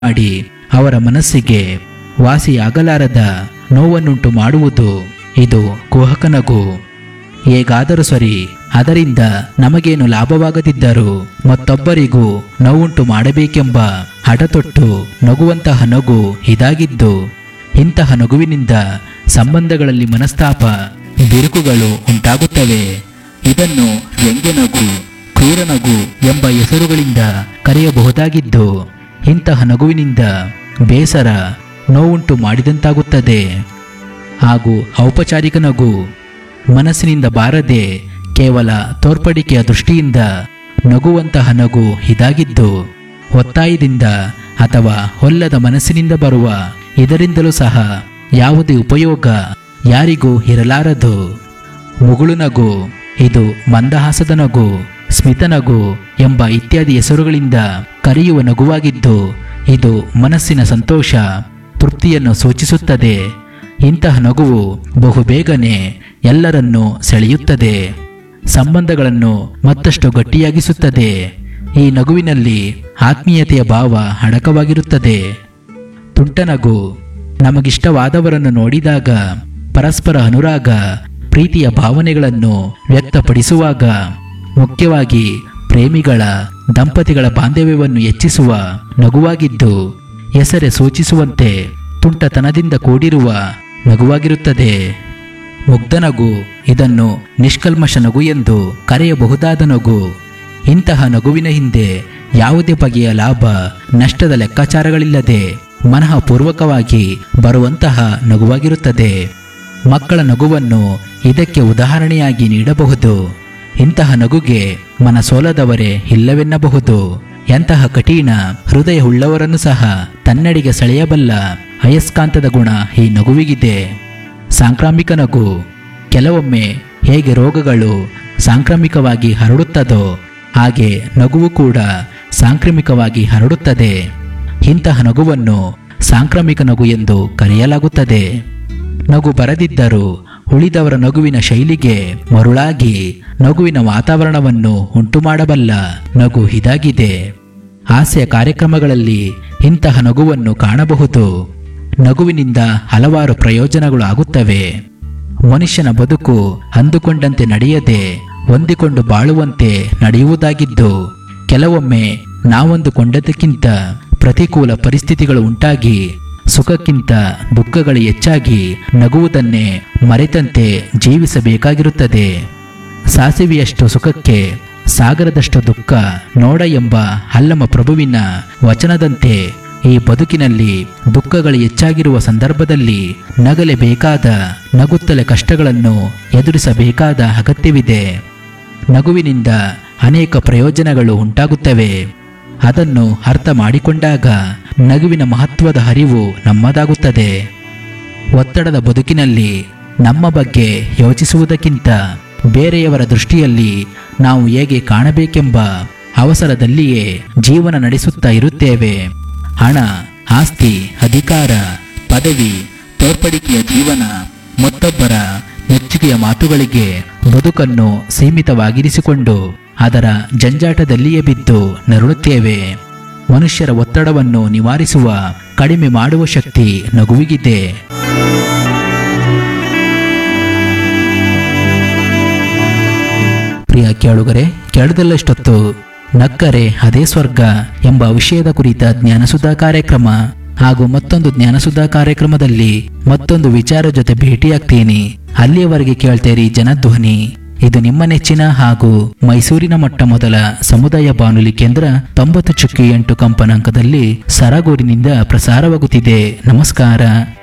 ಮಾಡಿ ಅವರ ಮನಸ್ಸಿಗೆ ವಾಸಿಯಾಗಲಾರದ ನೋವನ್ನುಂಟು ಮಾಡುವುದು ಇದು ಕುಹಕ ನಗು ಹೇಗಾದರೂ ಸರಿ ಅದರಿಂದ ನಮಗೇನು ಲಾಭವಾಗದಿದ್ದರೂ ಮತ್ತೊಬ್ಬರಿಗೂ ನೋವುಂಟು ಮಾಡಬೇಕೆಂಬ ಹಠತೊಟ್ಟು ನಗುವಂತಹ ನಗು ಇದಾಗಿದ್ದು ಇಂತಹ ನಗುವಿನಿಂದ ಸಂಬಂಧಗಳಲ್ಲಿ ಮನಸ್ತಾಪ ಬಿರುಕುಗಳು ಉಂಟಾಗುತ್ತವೆ ಇದನ್ನು ವ್ಯಂಗ್ಯ ನಗು ಕ್ರೂರ ನಗು ಎಂಬ ಹೆಸರುಗಳಿಂದ ಕರೆಯಬಹುದಾಗಿದ್ದು ಇಂತಹ ನಗುವಿನಿಂದ ಬೇಸರ ನೋವುಂಟು ಮಾಡಿದಂತಾಗುತ್ತದೆ ಹಾಗೂ ಔಪಚಾರಿಕ ನಗು ಮನಸ್ಸಿನಿಂದ ಬಾರದೆ ಕೇವಲ ತೋರ್ಪಡಿಕೆಯ ದೃಷ್ಟಿಯಿಂದ ನಗುವಂತಹ ನಗು ಇದಾಗಿದ್ದು ಒತ್ತಾಯದಿಂದ ಅಥವಾ ಹೊಲ್ಲದ ಮನಸ್ಸಿನಿಂದ ಬರುವ ಇದರಿಂದಲೂ ಸಹ ಯಾವುದೇ ಉಪಯೋಗ ಯಾರಿಗೂ ಇರಲಾರದು ಮುಗುಳು ನಗು ಇದು ಮಂದಹಾಸದ ನಗು ಸ್ಮಿತ ನಗು ಎಂಬ ಇತ್ಯಾದಿ ಹೆಸರುಗಳಿಂದ ಕರೆಯುವ ನಗುವಾಗಿದ್ದು ಇದು ಮನಸ್ಸಿನ ಸಂತೋಷ ತೃಪ್ತಿಯನ್ನು ಸೂಚಿಸುತ್ತದೆ ಇಂತಹ ನಗುವು ಬಹುಬೇಗನೆ ಎಲ್ಲರನ್ನೂ ಸೆಳೆಯುತ್ತದೆ ಸಂಬಂಧಗಳನ್ನು ಮತ್ತಷ್ಟು ಗಟ್ಟಿಯಾಗಿಸುತ್ತದೆ ಈ ನಗುವಿನಲ್ಲಿ ಆತ್ಮೀಯತೆಯ ಭಾವ ಅಡಕವಾಗಿರುತ್ತದೆ ತುಂಟನಗು ನಮಗಿಷ್ಟವಾದವರನ್ನು ನೋಡಿದಾಗ ಪರಸ್ಪರ ಅನುರಾಗ ಪ್ರೀತಿಯ ಭಾವನೆಗಳನ್ನು ವ್ಯಕ್ತಪಡಿಸುವಾಗ ಮುಖ್ಯವಾಗಿ ಪ್ರೇಮಿಗಳ ದಂಪತಿಗಳ ಬಾಂಧವ್ಯವನ್ನು ಹೆಚ್ಚಿಸುವ ನಗುವಾಗಿದ್ದು ಹೆಸರೇ ಸೂಚಿಸುವಂತೆ ತುಂಟತನದಿಂದ ಕೂಡಿರುವ ನಗುವಾಗಿರುತ್ತದೆ ಮುಗ್ಧ ನಗು ಇದನ್ನು ನಿಷ್ಕಲ್ಮಶ ನಗು ಎಂದು ಕರೆಯಬಹುದಾದ ನಗು ಇಂತಹ ನಗುವಿನ ಹಿಂದೆ ಯಾವುದೇ ಬಗೆಯ ಲಾಭ ನಷ್ಟದ ಲೆಕ್ಕಾಚಾರಗಳಿಲ್ಲದೆ ಮನಃಪೂರ್ವಕವಾಗಿ ಬರುವಂತಹ ನಗುವಾಗಿರುತ್ತದೆ ಮಕ್ಕಳ ನಗುವನ್ನು ಇದಕ್ಕೆ ಉದಾಹರಣೆಯಾಗಿ ನೀಡಬಹುದು ಇಂತಹ ನಗುಗೆ ಮನಸೋಲದವರೇ ಇಲ್ಲವೆನ್ನಬಹುದು ಎಂತಹ ಕಠಿಣ ಹೃದಯ ಉಳ್ಳವರನ್ನು ಸಹ ತನ್ನೆಡೆಗೆ ಸೆಳೆಯಬಲ್ಲ ಅಯಸ್ಕಾಂತದ ಗುಣ ಈ ನಗುವಿಗಿದೆ ಸಾಂಕ್ರಾಮಿಕ ನಗು ಕೆಲವೊಮ್ಮೆ ಹೇಗೆ ರೋಗಗಳು ಸಾಂಕ್ರಾಮಿಕವಾಗಿ ಹರಡುತ್ತದೋ ಹಾಗೆ ನಗುವು ಕೂಡ ಸಾಂಕ್ರಾಮಿಕವಾಗಿ ಹರಡುತ್ತದೆ ಇಂತಹ ನಗುವನ್ನು ಸಾಂಕ್ರಾಮಿಕ ನಗು ಎಂದು ಕರೆಯಲಾಗುತ್ತದೆ ನಗು ಬರದಿದ್ದರೂ ಉಳಿದವರ ನಗುವಿನ ಶೈಲಿಗೆ ಮರುಳಾಗಿ ನಗುವಿನ ವಾತಾವರಣವನ್ನು ಉಂಟುಮಾಡಬಲ್ಲ ನಗು ಇದಾಗಿದೆ ಹಾಸ್ಯ ಕಾರ್ಯಕ್ರಮಗಳಲ್ಲಿ ಇಂತಹ ನಗುವನ್ನು ಕಾಣಬಹುದು ನಗುವಿನಿಂದ ಹಲವಾರು ಪ್ರಯೋಜನಗಳು ಆಗುತ್ತವೆ ಮನುಷ್ಯನ ಬದುಕು ಅಂದುಕೊಂಡಂತೆ ನಡೆಯದೆ ಹೊಂದಿಕೊಂಡು ಬಾಳುವಂತೆ ನಡೆಯುವುದಾಗಿದ್ದು ಕೆಲವೊಮ್ಮೆ ನಾವೊಂದುಕೊಂಡದಕ್ಕಿಂತ ಪ್ರತಿಕೂಲ ಪರಿಸ್ಥಿತಿಗಳು ಉಂಟಾಗಿ ಸುಖಕ್ಕಿಂತ ದುಃಖಗಳು ಹೆಚ್ಚಾಗಿ ನಗುವುದನ್ನೇ ಮರೆತಂತೆ ಜೀವಿಸಬೇಕಾಗಿರುತ್ತದೆ ಸಾಸಿವೆಯಷ್ಟು ಸುಖಕ್ಕೆ ಸಾಗರದಷ್ಟು ದುಃಖ ನೋಡ ಎಂಬ ಅಲ್ಲಮ ಪ್ರಭುವಿನ ವಚನದಂತೆ ಈ ಬದುಕಿನಲ್ಲಿ ದುಃಖಗಳು ಹೆಚ್ಚಾಗಿರುವ ಸಂದರ್ಭದಲ್ಲಿ ನಗಲೇಬೇಕಾದ ನಗುತ್ತಲೆ ಕಷ್ಟಗಳನ್ನು ಎದುರಿಸಬೇಕಾದ ಅಗತ್ಯವಿದೆ ನಗುವಿನಿಂದ ಅನೇಕ ಪ್ರಯೋಜನಗಳು ಉಂಟಾಗುತ್ತವೆ ಅದನ್ನು ಅರ್ಥ ಮಾಡಿಕೊಂಡಾಗ ನಗುವಿನ ಮಹತ್ವದ ಅರಿವು ನಮ್ಮದಾಗುತ್ತದೆ ಒತ್ತಡದ ಬದುಕಿನಲ್ಲಿ ನಮ್ಮ ಬಗ್ಗೆ ಯೋಚಿಸುವುದಕ್ಕಿಂತ ಬೇರೆಯವರ ದೃಷ್ಟಿಯಲ್ಲಿ ನಾವು ಹೇಗೆ ಕಾಣಬೇಕೆಂಬ ಅವಸರದಲ್ಲಿಯೇ ಜೀವನ ನಡೆಸುತ್ತಾ ಇರುತ್ತೇವೆ ಹಣ ಆಸ್ತಿ ಅಧಿಕಾರ ಪದವಿ ತೋರ್ಪಡಿಕೆಯ ಜೀವನ ಮತ್ತೊಬ್ಬರ ಮೆಚ್ಚುಗೆಯ ಮಾತುಗಳಿಗೆ ಬದುಕನ್ನು ಸೀಮಿತವಾಗಿರಿಸಿಕೊಂಡು ಅದರ ಜಂಜಾಟದಲ್ಲಿಯೇ ಬಿದ್ದು ನರಳುತ್ತೇವೆ ಮನುಷ್ಯರ ಒತ್ತಡವನ್ನು ನಿವಾರಿಸುವ ಕಡಿಮೆ ಮಾಡುವ ಶಕ್ತಿ ನಗುವಿಗಿದೆ ಪ್ರಿಯ ಕೇಳುಗರೆ ಕೇಳದಲ್ಲಷ್ಟೊತ್ತು ನಕ್ಕರೆ ಅದೇ ಸ್ವರ್ಗ ಎಂಬ ವಿಷಯದ ಕುರಿತ ಜ್ಞಾನಸುಧಾ ಕಾರ್ಯಕ್ರಮ ಹಾಗೂ ಮತ್ತೊಂದು ಜ್ಞಾನಸುಧಾ ಕಾರ್ಯಕ್ರಮದಲ್ಲಿ ಮತ್ತೊಂದು ವಿಚಾರ ಜೊತೆ ಭೇಟಿಯಾಗ್ತೀನಿ ಅಲ್ಲಿಯವರೆಗೆ ಕೇಳ್ತೇರಿ ಜನಧ್ವನಿ ಇದು ನಿಮ್ಮ ನೆಚ್ಚಿನ ಹಾಗೂ ಮೈಸೂರಿನ ಮೊಟ್ಟ ಮೊದಲ ಸಮುದಾಯ ಬಾನುಲಿ ಕೇಂದ್ರ ತೊಂಬತ್ತು ಚುಕ್ಕಿ ಎಂಟು ಕಂಪನಾಂಕದಲ್ಲಿ ಸರಗೂರಿನಿಂದ ಪ್ರಸಾರವಾಗುತ್ತಿದೆ ನಮಸ್ಕಾರ